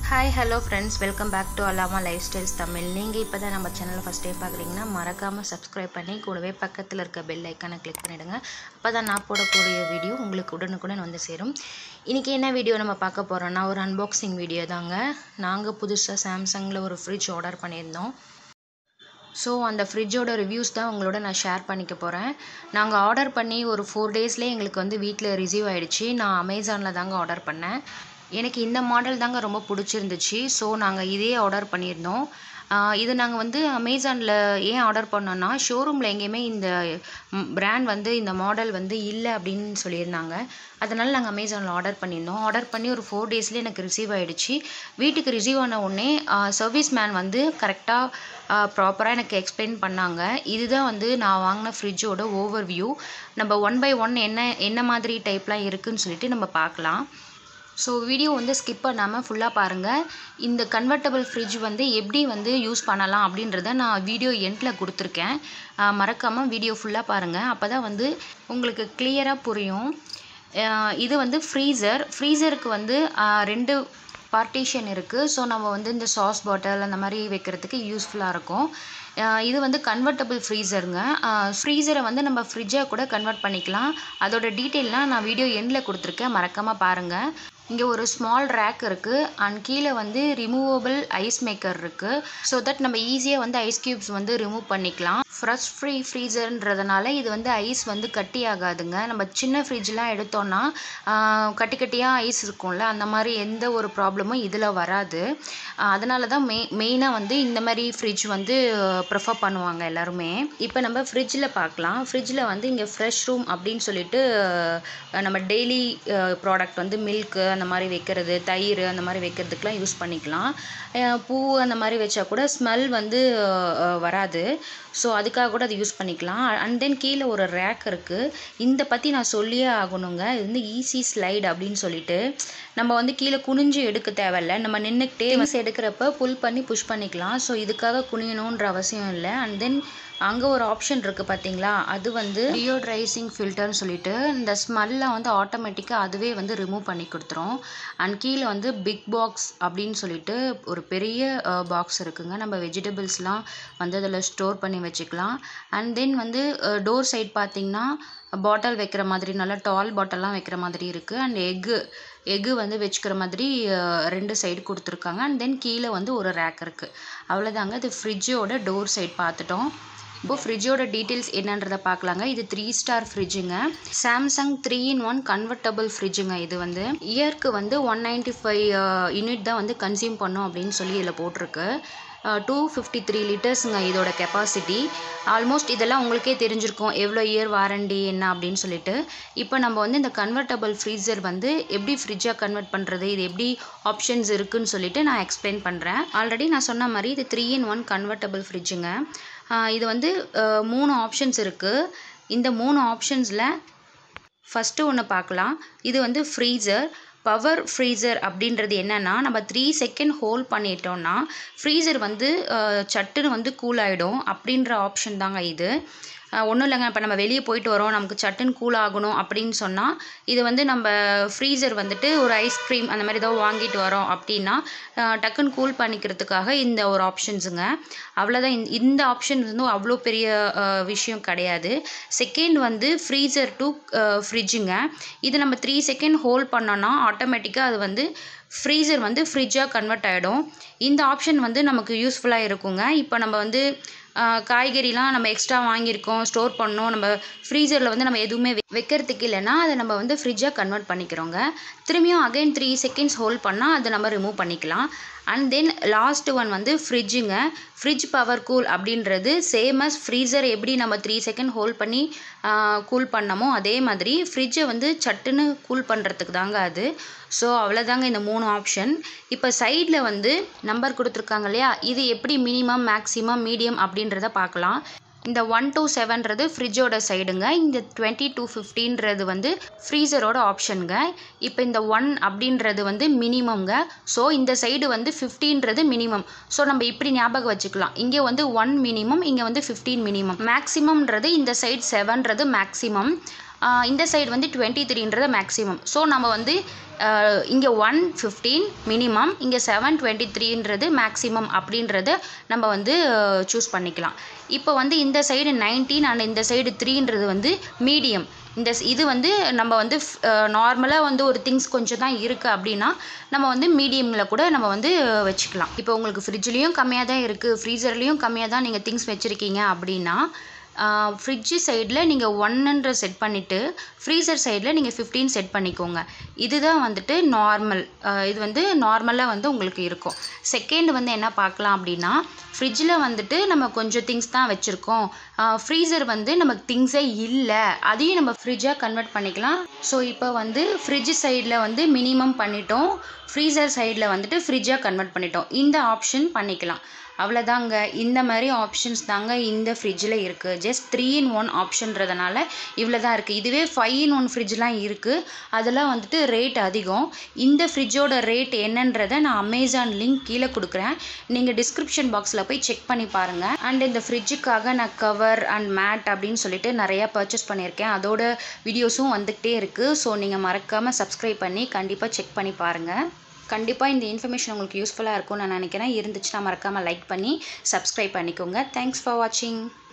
hi hello friends welcome back to Alama lifestyles Tamil நீங்கள் இப்போ தான் நம்ம சேனலை ஃபஸ்ட் டைம் பார்க்குறீங்கன்னா மறக்காமல் சப்ஸ்கிரைப் பண்ணி கூடவே பக்கத்தில் இருக்க பெல் ஐக்கானை கிளிக் பண்ணிவிடுங்க அப்போ தான் நான் போடக்கூடிய வீடியோ உங்களுக்கு உடனுக்குடன் வந்து சேரும் இன்றைக்கி என்ன வீடியோ நம்ம பார்க்க போகிறோன்னா ஒரு அன்பாக்சிங் வீடியோ தாங்க நாங்கள் புதுசாக சாம்சங்கில் ஒரு ஃப்ரிட்ஜ் ஆர்டர் பண்ணியிருந்தோம் ஸோ அந்த ஃப்ரிட்ஜோட ரிவ்யூஸ் தான் உங்களோட நான் ஷேர் பண்ணிக்க போகிறேன் நாங்கள் ஆர்டர் பண்ணி ஒரு ஃபோர் டேஸ்லேயே எங்களுக்கு வந்து வீட்டில் ரிசீவ் ஆகிடுச்சு நான் அமேசானில் தாங்க ஆர்டர் பண்ணேன் எனக்கு இந்த மாடல் தாங்க ரொம்ப பிடிச்சிருந்துச்சு ஸோ நாங்கள் இதே ஆர்டர் பண்ணியிருந்தோம் ஆஹ் இது நாங்கள் வந்து அமேசானில் ஏன் ஆர்டர் பண்ணோன்னா ஷோரூமில் எங்கேயுமே இந்த பிராண்ட் வந்து இந்த மாடல் வந்து இல்லை அப்படின்னு சொல்லியிருந்தாங்க அதனால் நாங்கள் அமேசானில் ஆர்டர் பண்ணியிருந்தோம் ஆர்டர் பண்ணி ஒரு ஃபோர் டேஸ்லேயே எனக்கு ரிசீவ் ஆகிடுச்சு வீட்டுக்கு ரிசீவ் ஆன உடனே சர்வீஸ் மேன் வந்து கரெக்டாக ப்ராப்பராக எனக்கு எக்ஸ்பிளைன் பண்ணாங்க இதுதான் வந்து நான் வாங்கின ஃப்ரிட்ஜோட ஓவர் வியூ நம்ம ஒன் பை ஒன் என்ன என்ன மாதிரி டைப்லாம் இருக்குதுன்னு சொல்லிட்டு நம்ம பார்க்கலாம் ஸோ வீடியோ வந்து ஸ்கிப் பண்ணாமல் ஃபுல்லாக பாருங்கள் இந்த கன்வெர்ட்டபிள் ஃப்ரிட்ஜ் வந்து எப்படி வந்து யூஸ் பண்ணலாம் அப்படின்றத நான் வீடியோ எண்டில் கொடுத்துருக்கேன் மறக்காமல் வீடியோ ஃபுல்லாக பாருங்கள் அப்போ தான் வந்து உங்களுக்கு கிளியராக புரியும் அஹ் இது வந்து ஃப்ரீசர் ஃப்ரீசருக்கு வந்து அஹ், ரெண்டு பார்ட்டிஷன் இருக்குது ஸோ நம்ம வந்து இந்த சாஸ் பாட்டில் அந்த மாதிரி வைக்கிறதுக்கு யூஸ்ஃபுல்லாக இருக்கும் அஹ் இது வந்து கன்வெர்ட்டபிள் ஃப்ரீசருங்க ஃப்ரீசரை வந்து நம்ம ஃப்ரிட்ஜாக கூட கன்வெர்ட் பண்ணிக்கலாம் அதோட டீட்டெயிலாம் நான் வீடியோ எண்டில் கொடுத்துருக்கேன் மறக்காமல் பாருங்கள் இங்கே ஒரு ஸ்மால் ரேக் இருக்குது அண்ட் கீழே வந்து ரிமூவபிள் ஐஸ் மேக்கர் இருக்குது ஸோ தட் நம்ம ஈஸியாக வந்து ஐஸ் க்யூப்ஸ் வந்து ரிமூவ் பண்ணிக்கலாம் ஃப்ரெஷ் ஃப்ரீ ஃப்ரீசர்ன்றதுனால இது வந்து ஐஸ் வந்து கட்டி ஆகாதுங்க நம்ம சின்ன ஃப்ரிட்ஜ்லாம் எடுத்தோன்னா ஆஹ், கட்டி கட்டியாக ஐஸ் இருக்கும்ல அந்த மாதிரி எந்த ஒரு ப்ராப்ளமும் இதில் வராது ஆஹ், அதனால தான் மெய் மெயினாக வந்து இந்த மாதிரி ஃப்ரிட்ஜ் வந்து ப்ரிஃபர் பண்ணுவாங்க எல்லாருமே இப்போ நம்ம ஃப்ரிட்ஜில் பார்க்கலாம் ஃப்ரிட்ஜில் வந்து இங்கே ஃப்ரெஷ் ரூம் அப்படின்னு சொல்லிட்டு அஹ், நம்ம டெய்லி ப்ராடக்ட் வந்து மில்க்கு அந்த மாதிரி வைக்கிறது தயிர் அந்த மாதிரி வைக்கிறதுக்கெலாம் யூஸ் பண்ணிக்கலாம் அஹ், பூ அந்த மாதிரி வச்சா கூட ஸ்மெல் வந்து அஹ், அஹ், வராது ஸோ அதுக்காக கூட அது யூஸ் பண்ணிக்கலாம் அண்ட் தென் கீழே ஒரு ரேக் இருக்குது இந்த பற்றி நான் சொல்லியே ஆகணுங்க இது வந்து ஈஸி ஸ்லைடு அப்படின்னு சொல்லிட்டு நம்ம வந்து கீழே குனிஞ்சு எடுக்க தேவையில்ல நம்ம நின்றுக்கிட்டே எடுக்கிறப்ப புல் பண்ணி புஷ் பண்ணிக்கலாம் ஸோ இதுக்காக குனியணுன்ற அவசியம் இல்லை அண்ட் தென் அங்கே ஒரு ஆப்ஷன் இருக்குது பார்த்தீங்களா அது வந்து டியோட்ரைசிங் ஃபில்டர்னு சொல்லிட்டு இந்த ஸ்மெல்லை வந்து ஆட்டோமேட்டிக்காக அதுவே வந்து ரிமூவ் பண்ணி கொடுத்துரும் அண்ட் கீழே வந்து பிக் பாக்ஸ் அப்படின்னு சொல்லிட்டு ஒரு பெரிய பாக்ஸ் இருக்குங்க நம்ம வெஜிடபிள்ஸ்லாம் வந்து அதில் ஸ்டோர் பண்ணி வச்சுக்கலாம் அண்ட் தென் வந்து டோர் சைட் பார்த்தீங்கன்னா பாட்டில் வைக்கிற மாதிரி நல்லா டால் பாட்டில்லாம் வைக்கிற மாதிரி இருக்குது அண்ட் எக்கு எக்கு வந்து வச்சுக்கிற மாதிரி அஹ், ரெண்டு சைடு கொடுத்துருக்காங்க அண்ட் தென் கீழே வந்து ஒரு ரேக் இருக்குது அவ்வளோதாங்க இது ஃப்ரிட்ஜோட டோர் சைட் பார்த்துட்டோம் இப்போ ஃப்ரிட்ஜோட டீட்டெயில்ஸ் என்னன்றதை பார்க்கலாங்க இது த்ரீ ஸ்டார் ஃப்ரிட்ஜுங்க Samsung three in one convertible ஃப்ரிட்ஜுங்க இது வந்து இயர்க்கு வந்து ஒன் நைன்டி ஃபைவ் யூனிட் தான் வந்து கன்சியூம் பண்ணும் அப்படின்னு சொல்லி இதில் போட்டிருக்கு டூ ஃபிஃப்டி த்ரீ லிட்டர்ஸுங்க இதோட கெப்பாசிட்டி ஆல்மோஸ்ட் இதெல்லாம் உங்களுக்கே தெரிஞ்சிருக்கும் எவ்வளோ இயர் வாரண்டி என்ன அப்படின்னு சொல்லிட்டு இப்போ நம்ம வந்து இந்த கன்வெர்ட்டபிள் ஃப்ரீசர் வந்து எப்படி ஃப்ரிட்ஜாக கன்வெர்ட் பண்ணுறது இது எப்படி ஆப்ஷன்ஸ் இருக்குன்னு சொல்லிட்டு நான் எக்ஸ்பிளைன் பண்ணுறேன் ஆல்ரெடி நான் சொன்ன மாதிரி இது த்ரீ இன் ஒன் கன்வெர்ட்டபிள் ஃப்ரிட்ஜுங்க இது வந்து அஹ், மூணு ஆப்ஷன்ஸ் இருக்குது இந்த மூணு ஆப்ஷன்ஸில் ஃபஸ்ட்டு ஒன்று பார்க்கலாம் இது வந்து ஃப்ரீசர் பவர் ஃப்ரீசர் அப்படின்றது என்னென்னா நம்ம த்ரீ செகண்ட் ஹோல்ட் பண்ணிட்டோம்னா ஃப்ரீசர் வந்து அஹ், சட்டுன்னு வந்து கூல் ஆகிடும் அப்படின்ற ஆப்ஷன் தாங்க இது ஒன்றும் இல்லைங்க இப்போ நம்ம வெளியே போயிட்டு வரோம் நமக்கு சட்டுன்னு கூல் ஆகணும் அப்படின்னு சொன்னால் இது வந்து நம்ம ஃப்ரீசர் வந்துட்டு ஒரு ஐஸ்கிரீம் அந்த மாதிரி ஏதோ வாங்கிட்டு வரோம் அப்படின்னா அஹ், டக்குன்னு கூல் பண்ணிக்கிறதுக்காக இந்த ஒரு ஆப்ஷன்ஸுங்க அவ்வளோதான் இந்த- இந்த ஆப்ஷன் வந்து அவ்வளோ பெரிய அஹ், விஷயம் கிடையாது செகண்ட் வந்து ஃப்ரீசர் டு ஃப்ரிட்ஜுங்க இது நம்ம த்ரீ செகண்ட் ஹோல்ட் பண்ணோன்னா ஆட்டோமேட்டிக்காக அது வந்து ஃப்ரீசர் வந்து ஃப்ரிட்ஜாக கன்வெர்ட் ஆகிடும் இந்த ஆப்ஷன் வந்து நமக்கு யூஸ்ஃபுல்லாக இருக்குங்க இப்போ நம்ம வந்து ஆஹ், காய்கறிலாம் நம்ம எக்ஸ்ட்ரா வாங்கியிருக்கோம் ஸ்டோர் பண்ணோம் நம்ம ஃப்ரீசரில் வந்து நம்ம எதுவுமே வெ- வைக்கிறதுக்கு இல்லைன்னா அதை நம்ம வந்து ஃப்ரிட்ஜாக கன்வெர்ட் பண்ணிக்கிறோங்க திரும்பியும் அகைன் த்ரீ செகண்ட்ஸ் ஹோல்ட் பண்ணால் அதை நம்ம ரிமூவ் பண்ணிக்கலாம் அண்ட் தென் லாஸ்ட் ஒன் வந்து ஃப்ரிட்ஜுங்க ஃப்ரிட்ஜ் பவர் கூல் அப்படின்றது சேம் அஸ் ஃப்ரீசர் எப்படி நம்ம த்ரீ செகண்ட் ஹோல்ட் பண்ணி கூல் பண்ணமோ அதே மாதிரி ஃப்ரிட்ஜை வந்து சட்டுன்னு கூல் பண்ணுறதுக்கு தாங்க அது ஸோ அவ்வளோதாங்க இந்த மூணு ஆப்ஷன் இப்போ சைடில் வந்து நம்பர் கொடுத்துருக்காங்க இல்லையா இது எப்படி மினிமம் மேக்ஸிமம் மீடியம் அப்படின்றத பார்க்கலாம் இந்த ஒன் டூ செவன்றது ஃப்ரிட்ஜோட சைடுங்க இந்த டுவெண்ட்டி டூ ஃபிஃப்டின்றது வந்து ஃப்ரீசரோட ஆப்ஷனுங்க இப்போ இந்த ஒன் அப்படின்றது வந்து மினிமம்ங்க ஸோ இந்த சைடு வந்து ஃபிஃப்டின்றது மினிமம் ஸோ நம்ம இப்படி ஞாபகம் வச்சுக்கலாம் இங்கே வந்து ஒன் மினிமம் இங்கே வந்து ஃபிஃப்டீன் மினிமம் மேக்ஸிமம்ன்றது இந்த சைடு செவன்றது மேக்ஸிமம் இந்த சைடு வந்து டுவெண்ட்டி த்ரீன்றது மேக்ஸிமம் ஸோ நம்ம வந்து இங்கே ஒன் ஃபிஃப்டீன் மினிமம் இங்கே செவன் டுவெண்ட்டி த்ரீன்றது மேக்ஸிமம் அப்படின்றத நம்ம வந்து சூஸ் பண்ணிக்கலாம் இப்போ வந்து இந்த சைடு நைன்டீன் அண்ட் இந்த சைடு த்ரீன்றது வந்து மீடியம் இந்த இது வந்து நம்ம வந்து நார்மலாக வந்து ஒரு திங்ஸ் கொஞ்சம் தான் இருக்குது அப்படின்னா நம்ம வந்து மீடியமில் கூட நம்ம வந்து வச்சுக்கலாம் இப்போ உங்களுக்கு ஃப்ரிட்ஜ்லேயும் கம்மியாக தான் இருக்குது ஃப்ரீசர்லேயும் கம்மியாக தான் நீங்கள் திங்ஸ் வச்சுருக்கீங்க அப்படின்னா ஃப்ரிட்ஜு சைடில் நீங்கள் ஒன்னுன்ற செட் பண்ணிவிட்டு ஃப்ரீசர் சைடில் நீங்கள் ஃபிஃப்டீன் செட் பண்ணிக்கோங்க இதுதான் வந்துட்டு நார்மல் இது வந்து நார்மலாக வந்து உங்களுக்கு இருக்கும் செகண்ட் வந்து என்ன பார்க்கலாம் அப்படின்னா ஃப்ரிட்ஜில் வந்துட்டு நம்ம கொஞ்சம் திங்ஸ் தான் வச்சுருக்கோம் ஃப்ரீசர் வந்து நமக்கு திங்ஸே இல்லை அதையும் நம்ம ஃப்ரிட்ஜாக கன்வெர்ட் பண்ணிக்கலாம் ஸோ இப்போ வந்து ஃப்ரிட்ஜ் சைடில் வந்து மினிமம் பண்ணிட்டோம் ஃப்ரீசர் சைடில் வந்துட்டு ஃப்ரிட்ஜாக கன்வெர்ட் பண்ணிட்டோம் இந்த ஆப்ஷன் பண்ணிக்கலாம் அவ்வளோதாங்க இந்த மாதிரி ஆப்ஷன்ஸ் தாங்க இந்த ஃப்ரிட்ஜில் இருக்குது ஜஸ்ட் த்ரீ இன் ஒன் ஆப்ஷன்றதுனால இவ்வளோ தான் இருக்குது இதுவே ஃபைவ் இன் ஒன் ஃப்ரிட்ஜ்லாம் இருக்குது அதெல்லாம் வந்துட்டு ரேட் அதிகம் இந்த ஃப்ரிட்ஜோட ரேட் என்னன்றதை நான் அமேசான் லிங்க் கீழே கொடுக்குறேன் நீங்கள் டிஸ்கிரிப்ஷன் பாக்ஸில் போய் செக் பண்ணி பாருங்கள் அண்ட் இந்த ஃப்ரிட்ஜுக்காக நான் கவர் அண்ட் மேட் அப்படின்னு சொல்லிட்டு நிறையா பர்ச்சேஸ் பண்ணியிருக்கேன் அதோட வீடியோஸும் வந்துக்கிட்டே இருக்குது ஸோ நீங்கள் மறக்காமல் சப்ஸ்கிரைப் பண்ணி கண்டிப்பாக செக் பண்ணி பாருங்கள் கண்டிப்பாக இந்த இன்ஃபர்மேஷன் உங்களுக்கு யூஸ்ஃபுல்லாக இருக்கும்னு நான் நினைக்கிறேன் இருந்துச்சுன்னா மறக்காமல் லைக் பண்ணி சப்ஸ்கிரைப் பண்ணிக்கோங்க தேங்க்ஸ் ஃபார் வாட்சிங்